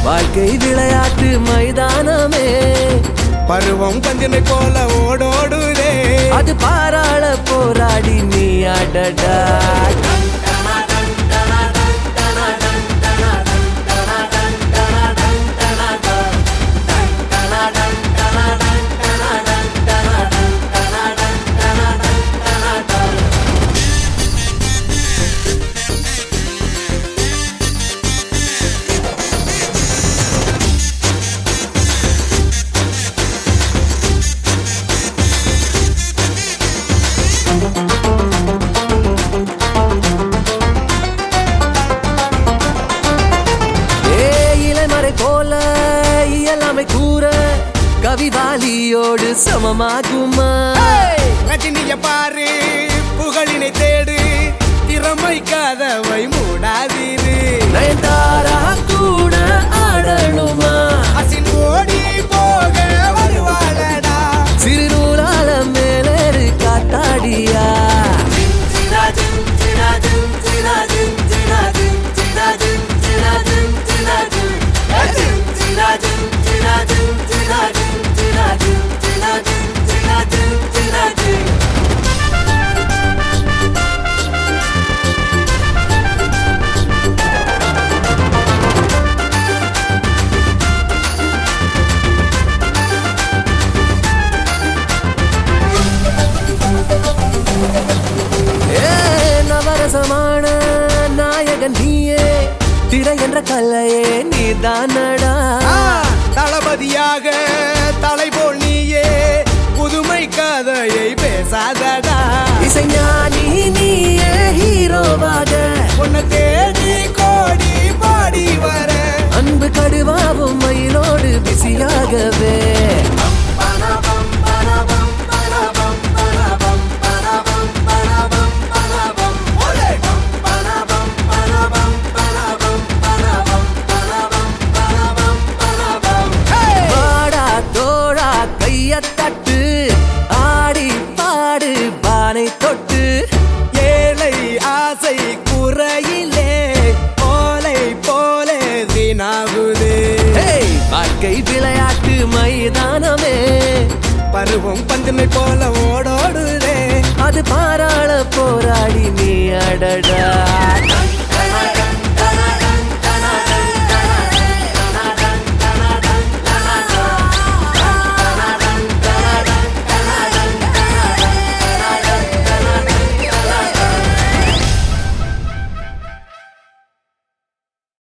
வாழ்க்கை விளையாட்டு மைதானமே பருவம் கஞ்சனை போல ஓடோடுதே அது பாராள போராடி நீ அடடா ஏ இளமறை போல இயலாமை கூற கவிவாலியோடு சமமாகுமா ரஜினிய பாரு புகழினை தேடு திறமை கதவை மூடாதீரு நயன்தாரா கூட ஆடணுமா அசின் ஓடி போக வருவாளடா சிறுநூலால மேலேறு காத்தாடியா ஏ நவரசமான நாயகன் நீயே திரை என்ற கல்லையே நீதானடா ஆ, தளபதியாக தலை போல் நீயே புதுமை கதையை பேசாதடா இசைஞானி நீயே ஹீரோவாக உன்னை தேடி கோடி பாடி வர அன்பு கடுவாவும் மயிலோடு பிஸியாகவே வாடா தோழா கைய தட்டு ஆடி பாடு பானை தொட்டு ஏழை ஆசை குறையிலே போலை போலே வீணாகுதே ஹேய், வாழ்க்கை விளையாட்டு மைதானமே பருவம் பந்தினை போல ஓடோடுதே அது பாராள போராடி நீ அடடா